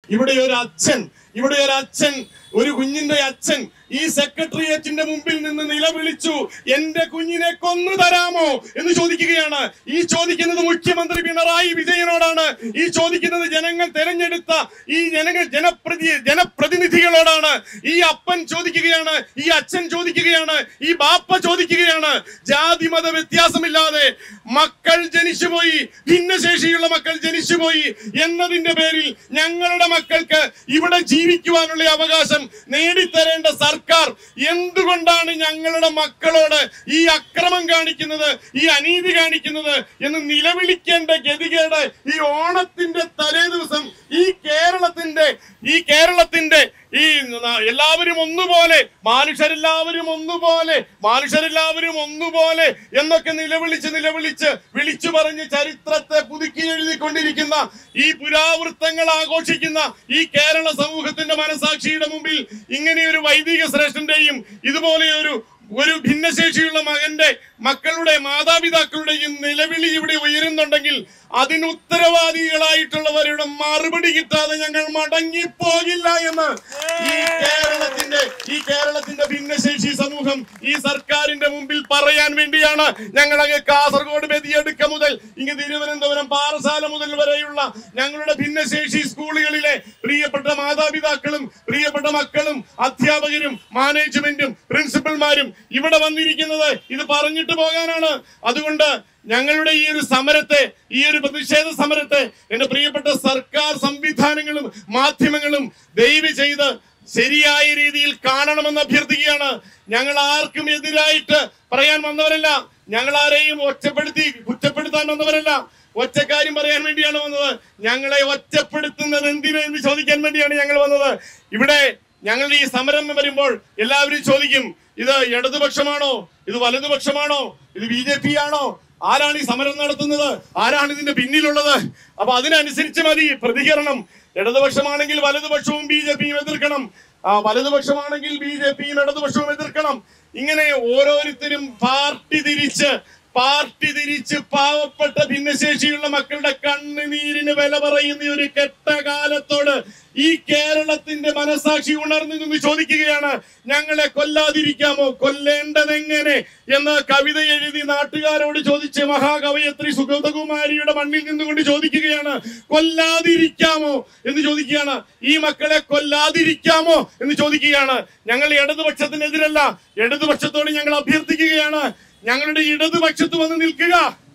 ഇവിടെ ഒരു അച്ഛൻ ഇവിടെ ഒരു അച്ഛൻ ഒരു കുഞ്ഞിന്റെ അച്ഛൻ ഈ സെക്രട്ടേറിയറ്റിന്റെ മുമ്പിൽ നിന്ന് നിലവിളിച്ചു എന്റെ കുഞ്ഞിനെ കൊന്നു തരാമോ എന്ന് ചോദിക്കുകയാണ് ഈ ചോദിക്കുന്നത് മുഖ്യമന്ത്രി പിണറായി വിജയനോടാണ് ഈ ചോദിക്കുന്നത് ജനങ്ങൾ തെരഞ്ഞെടുത്ത ഈ ജനങ്ങൾ ജനപ്രതി ജനപ്രതിനിധികളോടാണ് ഈ അപ്പൻ ചോദിക്കുകയാണ് ഈ അച്ഛൻ ചോദിക്കുകയാണ് ഈ ബാപ്പ ചോദിക്കുകയാണ് ജാതി മത വ്യത്യാസമില്ലാതെ മക്കൾ ജനിച്ചുപോയി ഭിന്നശേഷിയുള്ള മക്കൾ ജനിച്ചുപോയി എന്നതിന്റെ പേരിൽ ഞങ്ങളുടെ മക്കൾക്ക് ഇവിടെ ജീവിക്കുവാനുള്ള അവകാശം നേടിത്തരേണ്ട സർക്കാർ എന്തുകൊണ്ടാണ് ഞങ്ങളുടെ മക്കളോട് ഈ അക്രമം കാണിക്കുന്നത് ഈ അനീതി കാണിക്കുന്നത് എന്ന് നിലവിളിക്കേണ്ട ഗതികേട് ഈ ഓണത്തിന്റെ തലേ ദിവസം ഈ കേരളത്തിന്റെ ഈ കേരളത്തിന്റെ ഈ ന- എല്ലാവരും ഒന്നുപോലെ മനുഷ്യരെല്ലാവരും ഒന്നുപോലെ മനുഷ്യരെല്ലാവരും ഒന്നുപോലെ എന്നൊക്കെ നിലവിളിച്ച് നിലവിളിച്ച് വിളിച്ചു പറഞ്ഞ് ചരിത്രത്തെ പുതുക്കി എഴുതിക്കൊണ്ടിരിക്കുന്ന ഈ പുരാവൃത്തങ്ങൾ ആഘോഷിക്കുന്ന ഈ കേരള സമൂഹത്തിന്റെ മനസാക്ഷിയുടെ മുമ്പിൽ ഇങ്ങനെ ഒരു വൈദിക ശ്രേഷ്ഠന്റെയും ഇതുപോലെ ഒരു ഒരു ഭിന്നശേഷിയുള്ള മകന്റെ മക്കളുടെ മാതാപിതാക്കളുടെയും നിലവിളി ഇവിടെ ഉയരുന്നുണ്ടെങ്കിൽ അതിന് ഉത്തരവാദികളായിട്ടുള്ളവരുടെ മറുപടി കിട്ടാതെ ഞങ്ങൾ മടങ്ങിപ്പോകില്ല എന്ന് ഈ കേരളത്തിന്റെ ഈ കേരളത്തിന്റെ ഭിന്നശേഷി സമൂഹം ഈ സർക്കാരിന്റെ മുമ്പിൽ പറയാൻ വേണ്ടിയാണ് ഞങ്ങൾ അങ്ങ് കാസർഗോഡ് ബദിയടുക്ക മുതൽ ഇങ്ങ് തിരുവനന്തപുരം പാറശാല മുതൽ വരെയുള്ള ഞങ്ങളുടെ ഭിന്നശേഷി സ്കൂളുകളിലെ പ്രിയപ്പെട്ട മാതാപിതാക്കളും പ്രിയപ്പെട്ട മക്കളും അധ്യാപകരും മാനേജ്മെന്റും പ്രിൻസിപ്പൽമാരും ഇവിടെ വന്നിരിക്കുന്നത് ഇത് പറഞ്ഞിട്ട് പോകാനാണ് അതുകൊണ്ട് ഞങ്ങളുടെ ഈ ഒരു സമരത്തെ ഈ ഒരു പ്രതിഷേധ സമരത്തെ എന്റെ പ്രിയപ്പെട്ട സർക്കാർ സംവിധാനങ്ങളും മാധ്യമങ്ങളും ദയവ് ചെയ്ത് ശരിയായ രീതിയിൽ കാണണമെന്ന് അഭ്യർത്ഥിക്കുകയാണ് ഞങ്ങൾ ആർക്കും എതിരായിട്ട് പറയാൻ വന്നവരല്ല ഞങ്ങൾ ആരെയും ഒറ്റപ്പെടുത്തി കുറ്റപ്പെടുത്താൻ വന്നവരല്ല ഒറ്റക്കാര്യം പറയാൻ വേണ്ടിയാണ് വന്നത് ഞങ്ങളെ ഒറ്റപ്പെടുത്തുന്നത് എന്തിനു എന്ന് ചോദിക്കാൻ വേണ്ടിയാണ് ഞങ്ങൾ വന്നത് ഇവിടെ ഞങ്ങൾ ഈ സമരം വരുമ്പോൾ എല്ലാവരും ചോദിക്കും ഇത് ഇടതുപക്ഷമാണോ ഇത് വലതുപക്ഷമാണോ ഇത് ബി ജെ പി ആണോ ആരാണ് ഈ സമരം നടത്തുന്നത് ആരാണ് ഇതിന്റെ പിന്നിലുള്ളത് അപ്പൊ അതിനനുസരിച്ച് മതി പ്രതികരണം ഇടതുപക്ഷമാണെങ്കിൽ വലതുപക്ഷവും ബി ജെ പിയും എതിർക്കണം ആ വലതുപക്ഷമാണെങ്കിൽ ബി ജെ പിയും ഇടതുപക്ഷവും എതിർക്കണം ഇങ്ങനെ ഓരോരുത്തരും പാർട്ടി തിരിച്ച് പാർട്ടി തിരിച്ച് പാവപ്പെട്ട ഭിന്നശേഷിയുള്ള മക്കളുടെ കണ്ണുനീരിന് വില പറയുന്ന ഈ ഒരു കെട്ട കാലത്തോട് ഈ കേരളത്തിന്റെ മനസാക്ഷി ഉണർന്നു നിന്ന് ചോദിക്കുകയാണ് ഞങ്ങളെ കൊല്ലാതിരിക്കാമോ കൊല്ലേണ്ടതെങ്ങനെ എന്ന കവിത എഴുതി നാട്ടുകാരോട് ചോദിച്ച് മഹാകവയത്രി സുഗതകുമാരിയുടെ മണ്ണിൽ നിന്നുകൊണ്ട് ചോദിക്കുകയാണ് കൊല്ലാതിരിക്കാമോ എന്ന് ചോദിക്കുകയാണ് ഈ മക്കളെ കൊല്ലാതിരിക്കാമോ എന്ന് ചോദിക്കുകയാണ് ഞങ്ങൾ ഇടതുപക്ഷത്തിനെതിരല്ല ഇടതുപക്ഷത്തോട് ഞങ്ങൾ അഭ്യർത്ഥിക്കുകയാണ് ഞങ്ങളുടെ ഇടതുപക്ഷത്ത് വന്ന് നിൽക്കുക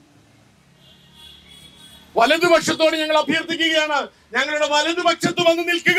വലതുപക്ഷത്തോട് ഞങ്ങൾ അഭ്യർത്ഥിക്കുകയാണ് ഞങ്ങളുടെ വലതുപക്ഷത്ത് വന്ന് നിൽക്കുക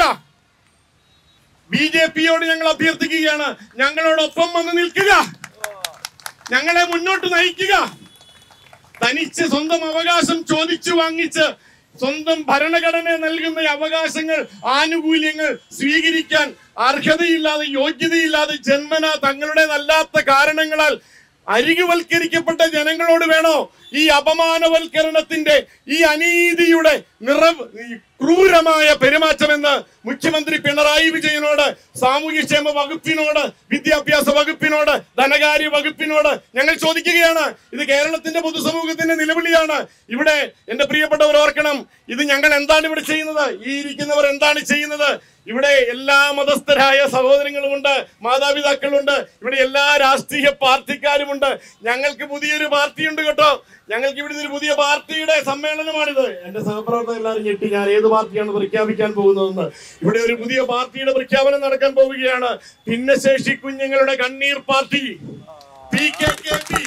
ബി ജെ പിയോട് ഞങ്ങൾ അഭ്യർത്ഥിക്കുകയാണ് ഞങ്ങളോടൊപ്പം വന്ന് നിൽക്കുക ഞങ്ങളെ മുന്നോട്ട് നയിക്കുക തനിച്ച് സ്വന്തം അവകാശം ചോദിച്ചു വാങ്ങിച്ച് സ്വന്തം ഭരണഘടന നൽകുന്ന ഈ അവകാശങ്ങൾ ആനുകൂല്യങ്ങൾ സ്വീകരിക്കാൻ അർഹതയില്ലാതെ യോഗ്യതയില്ലാതെ ജന്മന തങ്ങളുടേതല്ലാത്ത കാരണങ്ങളാൽ അരികുവൽക്കരിക്കപ്പെട്ട ജനങ്ങളോട് വേണോ ഈ അപമാനവൽക്കരണത്തിന്റെ ഈ അനീതിയുടെ നിറവ് ഈ ക്രൂരമായ പെരുമാറ്റമെന്ന് മുഖ്യമന്ത്രി പിണറായി വിജയനോട് സാമൂഹ്യക്ഷേമ വകുപ്പിനോട് വിദ്യാഭ്യാസ വകുപ്പിനോട് ധനകാര്യ വകുപ്പിനോട് ഞങ്ങൾ ചോദിക്കുകയാണ് ഇത് കേരളത്തിന്റെ പൊതുസമൂഹത്തിന്റെ നിലവിളിയാണ് ഇവിടെ എന്റെ പ്രിയപ്പെട്ടവർ ഓർക്കണം ഇത് ഞങ്ങൾ എന്താണ് ഇവിടെ ചെയ്യുന്നത് ഈ ഇരിക്കുന്നവർ എന്താണ് ചെയ്യുന്നത് ഇവിടെ എല്ലാ മതസ്ഥരായ സഹോദരങ്ങളുമുണ്ട് മാതാപിതാക്കളുണ്ട് ഇവിടെ എല്ലാ രാഷ്ട്രീയ പാർട്ടിക്കാരുമുണ്ട് ഞങ്ങൾക്ക് പുതിയൊരു പാർട്ടിയുണ്ട് കേട്ടോ ഞങ്ങൾക്ക് ഇവിടെ ഒരു പുതിയ പാർട്ടിയുടെ സമ്മേളനമാണിത് എന്റെ സഹപ്രവർത്തകർ എല്ലാവരും ഞെട്ടി ഞാൻ ഏത് പാർട്ടിയാണ് പ്രഖ്യാപിക്കാൻ പോകുന്നതെന്ന് ഇവിടെ ഒരു പുതിയ പാർട്ടിയുടെ പ്രഖ്യാപനം നടക്കാൻ പോവുകയാണ് ഭിന്നശേഷി കുഞ്ഞുങ്ങളുടെ കണ്ണീർ party P K K P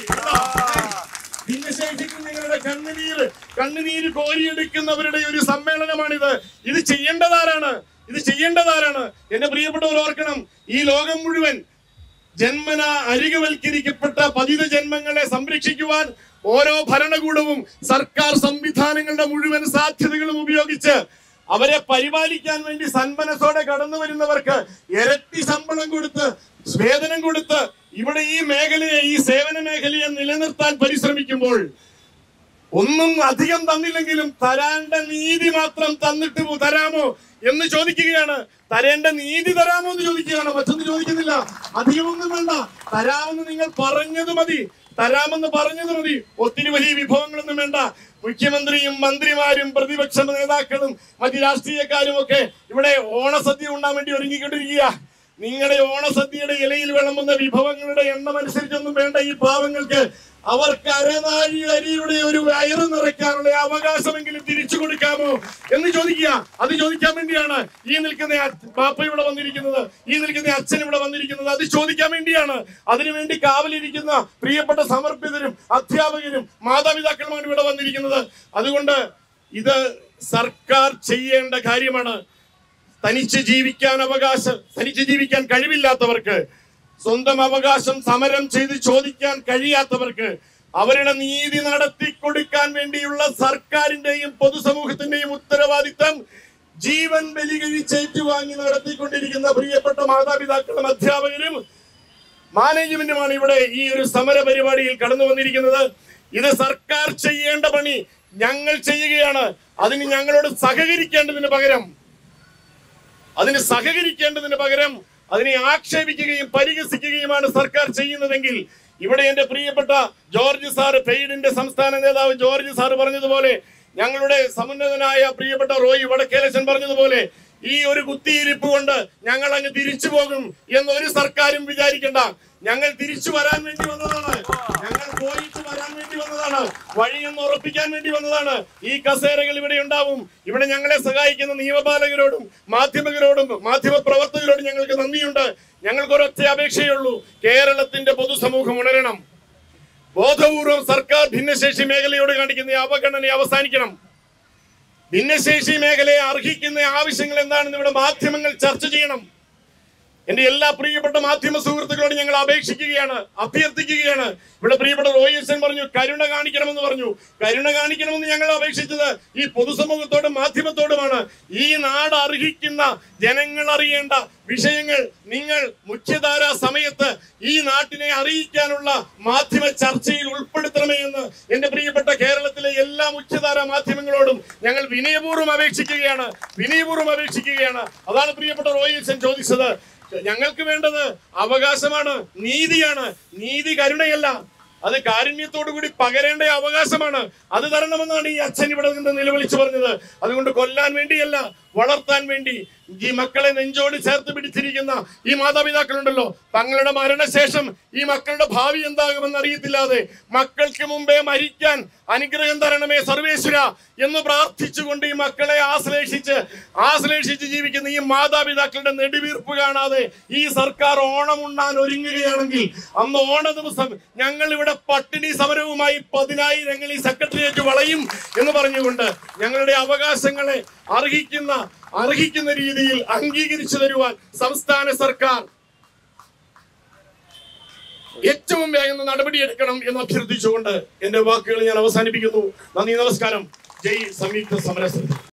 ഭിന്നശേഷി കുഞ്ഞുങ്ങളുടെ കണ്ണുനീര് കണ്ണുനീര് കോരിയെടുക്കുന്നവരുടെ ഒരു സമ്മേളനമാണിത് ഇത് ചെയ്യേണ്ടതാരാണ് ഇത് ചെയ്യേണ്ടതാരാണ് എന്റെ പ്രിയപ്പെട്ടവർ ഓർക്കണം ഈ ലോകം മുഴുവൻ ജന്മന അരികുവൽക്കരിക്കപ്പെട്ട പതിത ജന്മങ്ങളെ സംരക്ഷിക്കുവാൻ ഓരോ ഭരണകൂടവും സർക്കാർ സംവിധാനങ്ങളുടെ മുഴുവൻ സാധ്യതകളും ഉപയോഗിച്ച് അവരെ പരിപാലിക്കാൻ വേണ്ടി സന്മനസ്സോടെ കടന്നു വരുന്നവർക്ക് ഇരട്ടി ശമ്പളം കൊടുത്ത് വേതനം കൊടുത്ത് ഇവിടെ ഈ മേഖലയെ ഈ സേവന മേഖലയെ നിലനിർത്താൻ പരിശ്രമിക്കുമ്പോൾ ഒന്നും അധികം തന്നില്ലെങ്കിലും തരാണ്ട നീതി മാത്രം തന്നിട്ട് പോ- തരാമോ എന്ന് ചോദിക്കുകയാണ് തരേണ്ട നീതി തരാമോ എന്ന് ചോദിക്കുകയാണ് മറ്റൊന്നും ചോദിക്കുന്നില്ല അധികമൊന്നും വേണ്ട തരാമെന്ന് നിങ്ങൾ പറഞ്ഞത് മതി തരാമെന്ന് പറഞ്ഞത് മതി ഒത്തിരി വലിയ വിഭവങ്ങളൊന്നും വേണ്ട മുഖ്യമന്ത്രിയും മന്ത്രിമാരും പ്രതിപക്ഷ നേതാക്കളും മറ്റ് രാഷ്ട്രീയക്കാരും ഒക്കെ ഇവിടെ ഓണസദ്യ ഉണ്ടാൻ വേണ്ടി ഒരുങ്ങിക്കൊണ്ടിരിക്കുക നിങ്ങളുടെ ഓണസദ്യയുടെ ഇലയിൽ വിളമ്പുന്ന വിഭവങ്ങളുടെ എണ്ണം അനുസരിച്ചൊന്നും വേണ്ട ഈ പാവങ്ങൾക്ക് അവർക്ക് അരനാഴി അരിയുടെ ഒരു വയറ് നിറയ്ക്കാനുള്ള അവകാശമെങ്കിലും തിരിച്ചു കൊടുക്കാമോ എന്ന് ചോദിക്കുക അത് ചോദിക്കാൻ വേണ്ടിയാണ് ഈ നിൽക്കുന്ന അച്ഛ- പാപ്പ ഇവിടെ വന്നിരിക്കുന്നത് ഈ നിൽക്കുന്ന അച്ഛൻ ഇവിടെ വന്നിരിക്കുന്നത് അത് ചോദിക്കാൻ വേണ്ടിയാണ് അതിനുവേണ്ടി കാവലിരിക്കുന്ന പ്രിയപ്പെട്ട സമർപ്പിതരും അധ്യാപകരും മാതാപിതാക്കളുമാണ് ഇവിടെ വന്നിരിക്കുന്നത് അതുകൊണ്ട് ഇത് സർക്കാർ ചെയ്യേണ്ട കാര്യമാണ് തനിച്ച് ജീവിക്കാൻ അവകാശം തനിച്ച് ജീവിക്കാൻ കഴിവില്ലാത്തവർക്ക് സ്വന്തം അവകാശം സമരം ചെയ്ത് ചോദിക്കാൻ കഴിയാത്തവർക്ക് അവരുടെ നീതി നടത്തി കൊടുക്കാൻ വേണ്ടിയുള്ള സർക്കാരിന്റെയും പൊതുസമൂഹത്തിന്റെയും ഉത്തരവാദിത്തം ജീവൻ ബലി കഴിച്ചേറ്റുവാങ്ങി നടത്തിക്കൊണ്ടിരിക്കുന്ന പ്രിയപ്പെട്ട മാതാപിതാക്കളും അധ്യാപകരും മാനേജ്മെന്റുമാണ് ഇവിടെ ഈ ഒരു സമര പരിപാടിയിൽ കടന്നു വന്നിരിക്കുന്നത് ഇത് സർക്കാർ ചെയ്യേണ്ട പണി ഞങ്ങൾ ചെയ്യുകയാണ് അതിന് ഞങ്ങളോട് സഹകരിക്കേണ്ടതിന് പകരം അതിന് സഹകരിക്കേണ്ടതിന് പകരം അതിനെ ആക്ഷേപിക്കുകയും പരിഹസിക്കുകയുമാണ് സർക്കാർ ചെയ്യുന്നതെങ്കിൽ ഇവിടെ എന്റെ പ്രിയപ്പെട്ട ജോർജ് സാറ് പെയ്ഡിന്റെ സംസ്ഥാന നേതാവ് ജോർജ് സാറ് പറഞ്ഞതുപോലെ ഞങ്ങളുടെ സമുന്നതനായ പ്രിയപ്പെട്ട റോയി വടക്കേലച്ചൻ പറഞ്ഞതുപോലെ ഈ ഒരു കുത്തിയിരിപ്പ് കൊണ്ട് ഞങ്ങൾ അങ്ങ് തിരിച്ചു പോകും എന്ന് ഒരു സർക്കാരും വിചാരിക്കണ്ട ഞങ്ങൾ തിരിച്ചു വരാൻ വേണ്ടി വന്നതാണ് ഞങ്ങൾ പോയിട്ട് വരാൻ വേണ്ടി വന്നതാണ് വഴിയൊന്ന് ഉറപ്പിക്കാൻ വേണ്ടി വന്നതാണ് ഈ കസേരകൾ ഇവിടെ ഉണ്ടാവും ഇവിടെ ഞങ്ങളെ സഹായിക്കുന്ന നിയമപാലകരോടും മാധ്യമകരോടും മാധ്യമ പ്രവർത്തകരോടും ഞങ്ങൾക്ക് നന്ദിയുണ്ട് ഞങ്ങൾക്ക് ഒരൊറ്റ അപേക്ഷയുള്ളൂ കേരളത്തിന്റെ പൊതുസമൂഹം ഉണരണം ബോധപൂർവം സർക്കാർ ഭിന്നശേഷി മേഖലയോട് കാണിക്കുന്ന ഈ അവഗണന അവസാനിക്കണം ഭിന്നശേഷി മേഖലയെ അർഹിക്കുന്ന ആവശ്യങ്ങൾ എന്താണെന്ന് ഇവിടെ മാധ്യമങ്ങൾ ചർച്ച ചെയ്യണം എന്റെ എല്ലാ പ്രിയപ്പെട്ട മാധ്യമ സുഹൃത്തുക്കളോട് ഞങ്ങൾ അപേക്ഷിക്കുകയാണ് അഭ്യർത്ഥിക്കുകയാണ് ഇവിടെ പ്രിയപ്പെട്ട റോയിസൻ പറഞ്ഞു കരുണ കാണിക്കണമെന്ന് പറഞ്ഞു കരുണ കാണിക്കണമെന്ന് ഞങ്ങൾ അപേക്ഷിച്ചത് ഈ പൊതുസമൂഹത്തോടും മാധ്യമത്തോടുമാണ് ഈ നാട് അർഹിക്കുന്ന ജനങ്ങൾ അറിയേണ്ട വിഷയങ്ങൾ നിങ്ങൾ മുഖ്യധാര സമയത്ത് ഈ നാട്ടിനെ അറിയിക്കാനുള്ള മാധ്യമ ചർച്ചയിൽ ഉൾപ്പെടുത്തണമേ എന്ന് എന്റെ പ്രിയപ്പെട്ട കേരളത്തിലെ എല്ലാ മുഖ്യധാര മാധ്യമങ്ങളോടും ഞങ്ങൾ വിനയപൂർവ്വം അപേക്ഷിക്കുകയാണ് വിനയപൂർവ്വം അപേക്ഷിക്കുകയാണ് അതാണ് പ്രിയപ്പെട്ട റോയിസൻ ചോദിച്ചത് ഞങ്ങൾക്ക് വേണ്ടത് അവകാശമാണ് നീതിയാണ് നീതി കരുണയല്ല അത് കാരുണ്യത്തോടു കൂടി പകരേണ്ട അവകാശമാണ് അത് തരണമെന്നാണ് ഈ അച്ഛൻ ഇവിടെ നിന്ന് നിലവിളിച്ചു പറഞ്ഞത് അതുകൊണ്ട് കൊല്ലാൻ വേണ്ടിയല്ല വളർത്താൻ വേണ്ടി ഈ മക്കളെ നെഞ്ചോട് ചേർത്ത് പിടിച്ചിരിക്കുന്ന ഈ മാതാപിതാക്കളുണ്ടല്ലോ തങ്ങളുടെ മരണശേഷം ഈ മക്കളുടെ ഭാവി എന്താകുമെന്ന് അറിയത്തില്ലാതെ മക്കൾക്ക് മുമ്പേ മരിക്കാൻ അനുഗ്രഹം തരണമേ സർവേശ്വര എന്ന് പ്രാർത്ഥിച്ചുകൊണ്ട് ഈ മക്കളെ ആശ്ലേഷിച്ച് ആശ്ലേഷിച്ച് ജീവിക്കുന്ന ഈ മാതാപിതാക്കളുടെ നെടുവീർപ്പ് കാണാതെ ഈ സർക്കാർ ഓണം ഉണ്ണാൻ ഒരുങ്ങുകയാണെങ്കിൽ അന്ന് ഓണ ദിവസം ഞങ്ങൾ ഇവിടെ പട്ടിണി സമരവുമായി പതിനായിരങ്ങൾ ഈ സെക്രട്ടേറിയറ്റ് വളയും എന്ന് പറഞ്ഞുകൊണ്ട് ഞങ്ങളുടെ അവകാശങ്ങളെ അർഹിക്കുന്ന അർഹിക്കുന്ന രീതിയിൽ അംഗീകരിച്ചു തരുവാൻ സംസ്ഥാന സർക്കാർ ഏറ്റവും വേഗം നടപടിയെടുക്കണം എന്ന് അഭ്യർത്ഥിച്ചുകൊണ്ട് എന്റെ വാക്കുകൾ ഞാൻ അവസാനിപ്പിക്കുന്നു നന്ദി നമസ്കാരം ജയ് സംയുക്ത സമരസമിതി